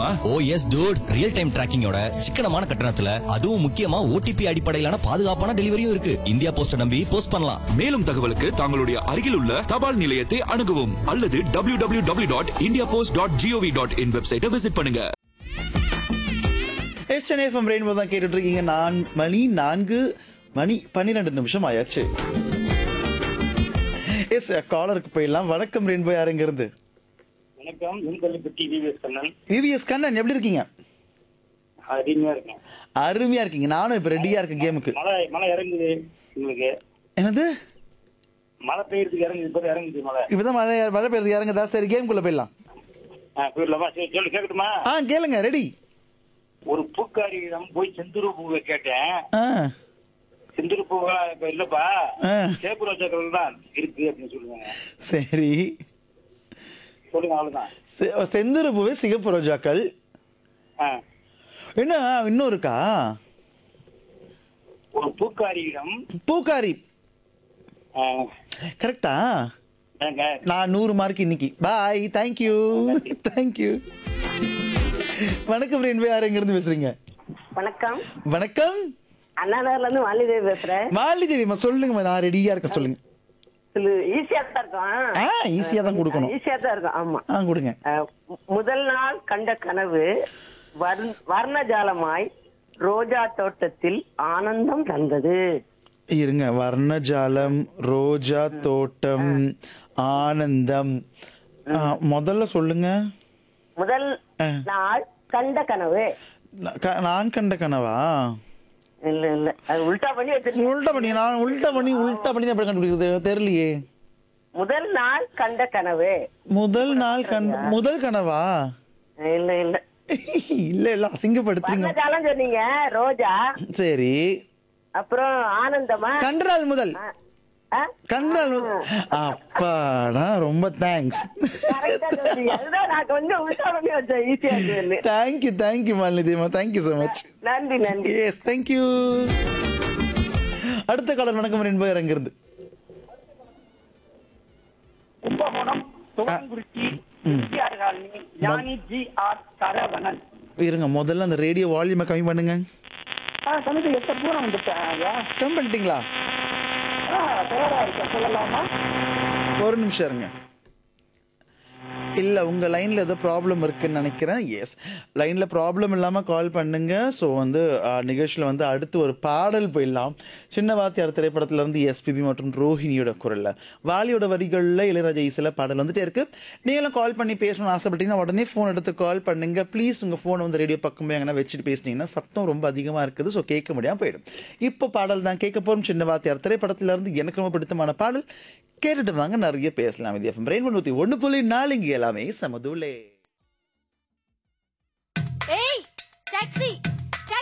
தெரியுமா oh yes dude real time டிராக்கிங்கோட சிக்கனமான கட்டணத்துல அதுவும் முக்கியமா ஓடிபி அடிப்படையிலான பாதுகாப்பான டெலிவரியும் இருக்கு இந்தியா போஸ்ட நம்பி போஸ்ட் பண்ணலாம் மேலும் தகவலுக்கு தங்களுடைய அருகில் உள்ள தபால் நிலையத்தை அணுகவும் அல்லது W W W dot India post dot G O V dot in வெப்சைட்டை விசிட் பண்ணுங்க எஸ்என்எஃப்எம் ரெயின்போ தான் கேட்டுட்டு இருக்கீங்க நான் மணி நான்கு மணி பன்னிரெண்டு நிமிஷம் ஆயாச்சு எஸ் காலருக்கு போயிடலாம் வணக்கம் ரெயின்போ யாருங்க இருந்து வணக்கம் மின்கல்லிப்பட்டி விவிஎஸ் கண்ணன் விவிஎஸ் கண்ணன் எப்படி இருக்கீங்க அருமையா இருக்கேன் அருமையா இருக்கீங்க நானும் இப்ப ரெடியா இருக்கேன் கேமுக்கு மழை மழை இறங்குது உங்களுக்கு என்னது மழை பெய்யறதுக்கு இறங்குது இப்போ இறங்குது மழை இப்பதான் மழை மழை பெய்யுது இறங்குதா சரி கேமுக்குள்ள போயிடலாம் ஆ, போயிடலாமா சரி சொல்லு கேட்கட்டுமா ஆ கேளுங்க ரெடி ஒரு பூக்காரியிடம் போய் செந்தூர் பூவை கேட்டேன் ஆ செந்தூர் பூவா இப்ப இல்லப்பா ஆ. சேப்பு ரோஜாக்கள் தான் இருக்கு அப்படின்னு சொல்லுவாங்க சரி சொல்லுங்க அவ்வளவுதான் செ- செந்தூர பூவே சிகப்பு ரோஜாக்கள் ஆ. என்ன இன்னும் இருக்கா ஒரு பூக்காரியிடம் பூக்காரி ஆ, கரெக்டா ஏங்க, நான் நூறு மார்க் இன்னைக்கு பாய் தேங்க்யூ தேங்க்யூ வணக்கம் ரெண்டு யார் எங்க இருந்து பேசுறீங்க வணக்கம் வணக்கம் அண்ணா நகர்ல இருந்து மாலிதேவி பேசுறேன் மாலிதேவிமா சொல்லுங்க நான் ரெடியா இருக்கேன் சொல்லுங்க ஈஸியா தான் இருக்கும் ஆ ஈஸியா தான் கொடுக்கணும் ஈஸியா தான் இருக்கும் ஆமா ஆ கொடுங்க அஹ், மு- முதல் நாள் கண்ட கனவு வர்ண- வர்ணஜாலமாய் ரோஜா தோட்டத்தில் ஆனந்தம் தந்தது இருங்க வர்ணஜாலம் ரோஜா தோட்டம் ஆனந்தம் ஆ, முதல்ல சொல்லுங்க முதல் ஆ. நாள் கண்ட கனவு ந- க- நான் கண்ட கனவா இல்ல இல்ல அது உல்டா பண்ணி வச்சிருக்கீங்க உள்டா பண்ணி நான் உள்டா பண்ணி உள்டா பண்ணி நான் எப்படி கண்டுபிடிக்கிறது தெரியலையே முதல் நாள் கண்ட கனவு முதல் நாள் கண் முதல் கனவா இல்ல இல்ல இல்ல இல்ல அசிங்கப்படுத்துறீங்க வர்ணஜாலம் சொன்னீங்க ரோஜா சரி அப்புறம் ஆனந்தமா கண்ட நாள் முதல் ஆ, ஆ? கண்ட நாள் முதல் அப்பாடா ரொம்ப தேங்க்ஸ் Correct ஆ சொன்னீங்க. அதுதான் நான் கொஞ்சம் உல்டா பண்ணி வச்சேன் ஈஸியா இருக்குன்னு தேங்க்யூ தேங்க்யூ மாலினிதேமா தேங்க்யூ ஸோ மச் நன்றி நன்றி எஸ் தேங்க்யூ அடுத்த காலர் வணக்கம் என்பவர் அங்கிருந்து Kumbakonam Thuvankurichi M G R colony Gnani G R Saravanan இருங்க முதல்ல அந்த ரேடியோ வால்யூமை கம்மி பண்ணுங்க ஆ சமயத்து எத்த தூரம் வந்துட்டேன் ஐயா கம்மி பண்ணிட்டீங்களா ஆ தயாரா இருக்கேன் சொல்லலாமா ஒரு நிமிஷம் இருங்க இல்லை உங்கள் லைனில் ஏதோ ப்ராப்ளம் இருக்குன்னு நினைக்கிறேன் எஸ் லைனில் ப்ராப்ளம் இல்லாமல் கால் பண்ணுங்க ஸோ வந்து நிகழ்ச்சியில் வந்து அடுத்து ஒரு பாடல் போயிடலாம் சின்ன வாத்தியார் திரைப்படத்துல இருந்து எஸ்பிபி மற்றும் ரோஹிணியோட குரலில் வாலியோட வரிகளில் இளையராஜா இசையில் பாடல் வந்துட்டே இருக்கு நீங்களும் கால் பண்ணி பேசணும்னு ஆசைப்பட்டீங்கன்னா உடனே ஃபோன் எடுத்து கால் பண்ணுங்க ப்ளீஸ் உங்கள் ஃபோனை வந்து ரேடியோ பக்கம் எங்கன்னா வச்சுட்டு பேசுனீங்கன்னா சத்தம் ரொம்ப அதிகமாக இருக்குது ஸோ கேட்க முடியாமல் போயிடும் இப்போ பாடல் தான் கேட்க போகிறோம் சின்ன வாத்தியார் திரைப்படத்துல இருந்து எனக்கு ரொம்ப பிடித்தமான பாடல் கேட்டுட்டு வாங்க நிறைய பேசலாம் இது எஃப்எம் ரெயின் நூற்றி ஒன்று புள்ளி நாலு இங்கே எல்லாமே சமதுலே ஏய் டாக்ஸி